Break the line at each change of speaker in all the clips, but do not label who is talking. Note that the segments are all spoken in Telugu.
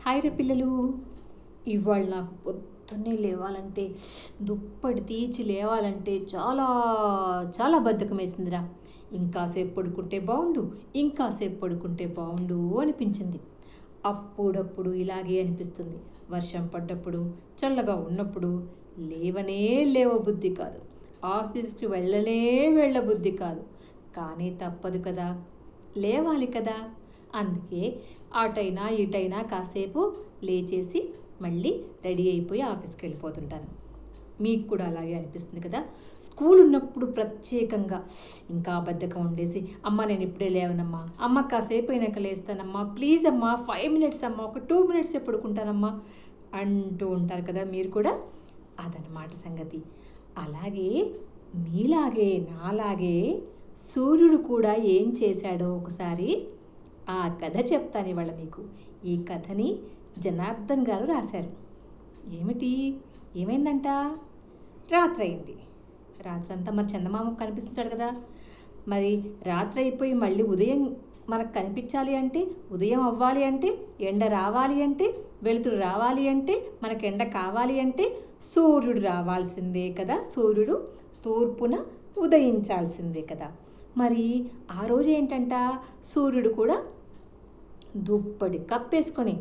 హాయ్ రే పిల్లలు ఇవాళ నాకు పొద్దున్నే లేవాలంటే దుప్పటి తీచి లేవాలంటే చాలా చాలా బద్ధకం వేసిందిరా ఇంకాసేపు పడుకుంటే బాగుండు ఇంకాసేపు పడుకుంటే బాగుండు అనిపించింది అప్పుడప్పుడు ఇలాగే అనిపిస్తుంది వర్షం పడ్డప్పుడు చల్లగా ఉన్నప్పుడు లేవనే లేవ బుద్ధి కాదు ఆఫీస్కి వెళ్ళనే వెళ్ళ బుద్ధి కాదు కానీ తప్పదు కదా లేవాలి కదా అందుకే అటైనా ఇటైనా కాసేపు లేచేసి మళ్ళీ రెడీ అయిపోయి ఆఫీస్కి వెళ్ళిపోతుంటాను మీకు కూడా అలాగే అనిపిస్తుంది కదా స్కూల్ ఉన్నప్పుడు ప్రత్యేకంగా ఇంకా బద్ధకం ఉండేసి అమ్మ నేను ఇప్పుడే లేవనమ్మా అమ్మ కాసేపు అయినాక లేస్తానమ్మా ప్లీజ్ అమ్మా ఫైవ్ మినిట్స్ అమ్మా ఒక టూ మినిట్స్ పడుకుంటానమ్మా అంటూ ఉంటారు కదా మీరు కూడా అదనమాట సంగతి అలాగే మీలాగే నాలాగే సూర్యుడు కూడా ఏం చేశాడో ఒకసారి ఆ కథ చెప్తాను ఇవాళ మీకు ఈ కథని జనార్దన్ గారు రాశారు ఏమిటి ఏమైందంట రాత్రి అయింది రాత్రి అంతా మరి చందమామ కనిపిస్తుంటాడు కదా మరి రాత్రి అయిపోయి మళ్ళీ ఉదయం మనకు కనిపించాలి అంటే ఉదయం అవ్వాలి అంటే ఎండ రావాలి అంటే వెలుతురు రావాలి అంటే మనకు ఎండ కావాలి అంటే సూర్యుడు రావాల్సిందే కదా సూర్యుడు తూర్పున ఉదయించాల్సిందే కదా మరి ఆ రోజు ఏంటంట సూర్యుడు కూడా దుప్పటి కప్పేసుకొని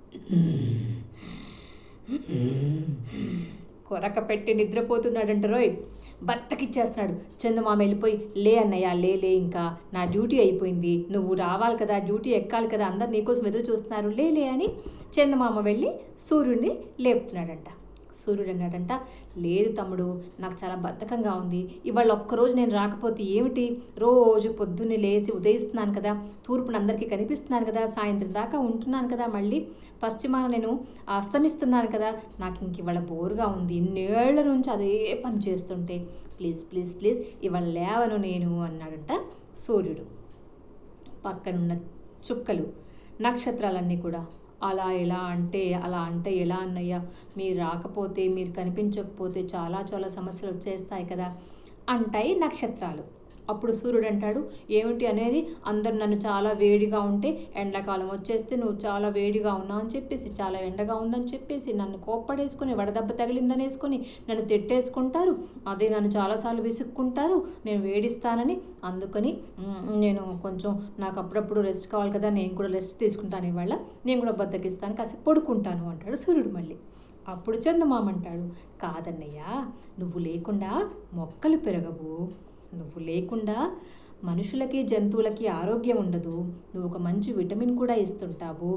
కొరక పెట్టి నిద్రపోతున్నాడంట రోయ్ భర్తకిచ్చేస్తున్నాడు చందమామ వెళ్ళిపోయి లే అన్నయ్య లే లే ఇంకా నా డ్యూటీ అయిపోయింది నువ్వు రావాలి కదా డ్యూటీ ఎక్కాలి కదా అందరు నీకోసం ఎదురు చూస్తున్నారు లే లే అని చందమామ వెళ్ళి సూర్యుడిని లేపుతున్నాడంట సూర్యుడు అన్నాడంట లేదు తమ్ముడు నాకు చాలా బద్ధకంగా ఉంది ఇవాళ ఒక్కరోజు నేను రాకపోతే ఏమిటి రోజు పొద్దున్నే లేచి ఉదయిస్తున్నాను కదా తూర్పున అందరికీ కనిపిస్తున్నాను కదా సాయంత్రం దాకా ఉంటున్నాను కదా మళ్ళీ పశ్చిమాన నేను అస్తమిస్తున్నాను కదా నాకు ఇంక ఇవాళ బోరుగా ఉంది ఇన్నేళ్ల నుంచి అదే పని చేస్తుంటే ప్లీజ్ ప్లీజ్ ప్లీజ్ ఇవాళ లేవను నేను అన్నాడంట సూర్యుడు పక్కనున్న చుక్కలు నక్షత్రాలన్నీ కూడా అలా ఎలా అంటే అలా అంటే ఎలా అన్నయ్య మీరు రాకపోతే మీరు కనిపించకపోతే చాలా చాలా సమస్యలు వచ్చేస్తాయి కదా అంటాయి నక్షత్రాలు అప్పుడు సూర్యుడు అంటాడు ఏమిటి అనేది అందరు నన్ను చాలా వేడిగా ఉంటే ఎండాకాలం వచ్చేస్తే నువ్వు చాలా వేడిగా ఉన్నావు అని చెప్పేసి చాలా ఎండగా ఉందని చెప్పేసి నన్ను కోప్పడేసుకొని వడదెబ్బ తగిలిందని వేసుకొని నన్ను తిట్టేసుకుంటారు అదే నన్ను చాలాసార్లు విసుక్కుంటారు నేను వేడిస్తానని అందుకని మ్, నేను కొంచెం నాకు అప్పుడప్పుడు రెస్ట్ కావాలి కదా నేను కూడా రెస్ట్ తీసుకుంటాను ఇవాళ నేను కూడా బద్దకిస్తాను కాసేపు పడుకుంటాను అంటాడు సూర్యుడు మళ్ళీ అప్పుడు చందమామ అంటాడు కాదన్నయ్య నువ్వు లేకుండా మొక్కలు పెరగవు నువ్వు లేకుండా మనుషులకి జంతువులకి ఆరోగ్యం ఉండదు నువ్వు ఒక మంచి విటమిన్ కూడా ఇస్తుంటావు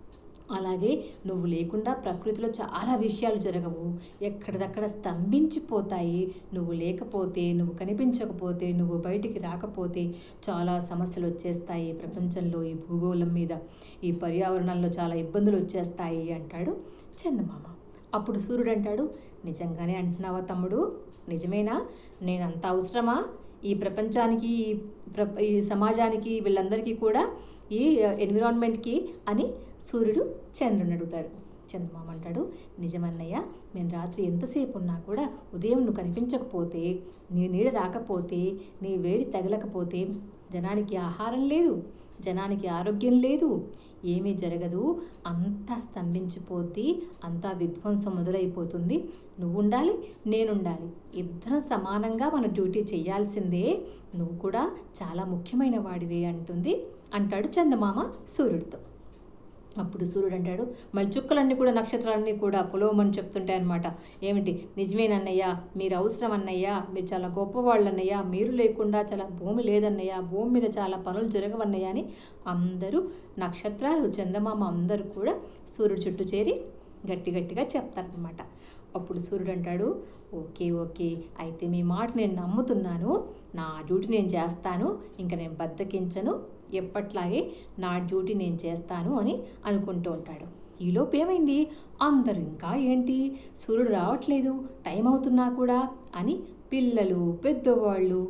అలాగే నువ్వు లేకుండా ప్రకృతిలో చాలా విషయాలు జరగవు ఎక్కడిదక్కడ స్తంభించిపోతాయి నువ్వు లేకపోతే నువ్వు కనిపించకపోతే నువ్వు బయటికి రాకపోతే చాలా సమస్యలు వచ్చేస్తాయి ప్రపంచంలో ఈ భూగోళం మీద ఈ పర్యావరణంలో చాలా ఇబ్బందులు వచ్చేస్తాయి అంటాడు చందమామ అప్పుడు సూర్యుడు అంటాడు నిజంగానే అంటున్నావా తమ్ముడు నిజమేనా నేను అంత అవసరమా ఈ ప్రపంచానికి ఈ ప్ర ఈ సమాజానికి వీళ్ళందరికీ కూడా ఈ ఎన్విరాన్మెంట్కి అని సూర్యుడు చంద్రుని అడుగుతాడు చంద్రమామ అంటాడు నిజమన్నయ్య నేను రాత్రి ఎంతసేపు ఉన్నా కూడా ఉదయం నువ్వు కనిపించకపోతే నీ నీడ రాకపోతే నీ వేడి తగలకపోతే జనానికి ఆహారం లేదు జనానికి ఆరోగ్యం లేదు ఏమీ జరగదు అంతా స్తంభించిపోతే అంతా విధ్వంసం మొదలైపోతుంది నువ్వు ఉండాలి నేనుండాలి ఇద్దరం సమానంగా మన డ్యూటీ చేయాల్సిందే నువ్వు కూడా చాలా ముఖ్యమైన వాడివే అంటుంది అంటాడు చందమామ సూర్యుడితో అప్పుడు సూర్యుడు అంటాడు మళ్ళీ చుక్కలన్నీ కూడా నక్షత్రాలన్నీ కూడా పొలవమని చెప్తుంటాయి అనమాట ఏమిటి నిజమేనన్నయ్య మీరు అవసరం అన్నయ్య మీరు చాలా గొప్పవాళ్ళు అన్నయ్య మీరు లేకుండా చాలా భూమి లేదన్నయ్య భూమి మీద చాలా పనులు జరగవన్నయ్య అని అందరూ నక్షత్రాలు చందమామ అందరూ కూడా సూర్యుడు చుట్టూ చేరి గట్టి గట్టిగా చెప్తారనమాట అప్పుడు సూర్యుడు అంటాడు ఓకే ఓకే అయితే మీ మాట నేను నమ్ముతున్నాను నా డ్యూటీ నేను చేస్తాను ఇంకా నేను బద్దకించను ఎప్పట్లాగే నా డ్యూటీ నేను చేస్తాను అని అనుకుంటూ ఉంటాడు ఈలోపు ఏమైంది అందరూ ఇంకా ఏంటి సూర్యుడు రావట్లేదు టైం అవుతున్నా కూడా అని పిల్లలు పెద్దవాళ్ళు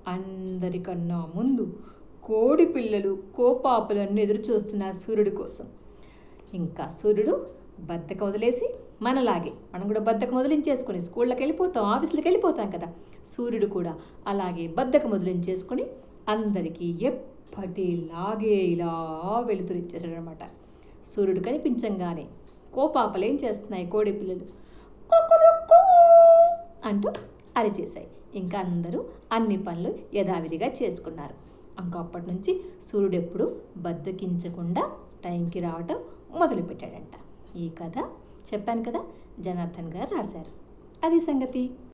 అందరికన్నా ముందు కోడి పిల్లలు కోపాపులన్నీ ఎదురు చూస్తున్నారు సూర్యుడి కోసం ఇంకా సూర్యుడు బద్దక వదిలేసి మనలాగే మనం కూడా బద్దకం వదిలించేసుకొని స్కూళ్ళకి వెళ్ళిపోతాం ఆఫీసులకు వెళ్ళిపోతాం కదా సూర్యుడు కూడా అలాగే బద్దకం వదిలించేసుకొని అందరికీ ఎప్పటిలాగే ఇలా వెలుతురు ఇచ్చేసాడు అనమాట సూర్యుడు కనిపించంగానే కోపాపలేం చేస్తున్నాయి కోడి పిల్లలు కుకురుకు అంటూ అరిచేశాయి ఇంకా అందరూ అన్ని పనులు యథావిధిగా చేసుకున్నారు ఇంకా అప్పటి నుంచి సూర్యుడు ఎప్పుడు బద్దకించకుండా టైంకి రావటం మొదలుపెట్టాడంట ఈ కథ చెప్పాను కదా జనార్దన్ గారు రాశారు అది సంగతి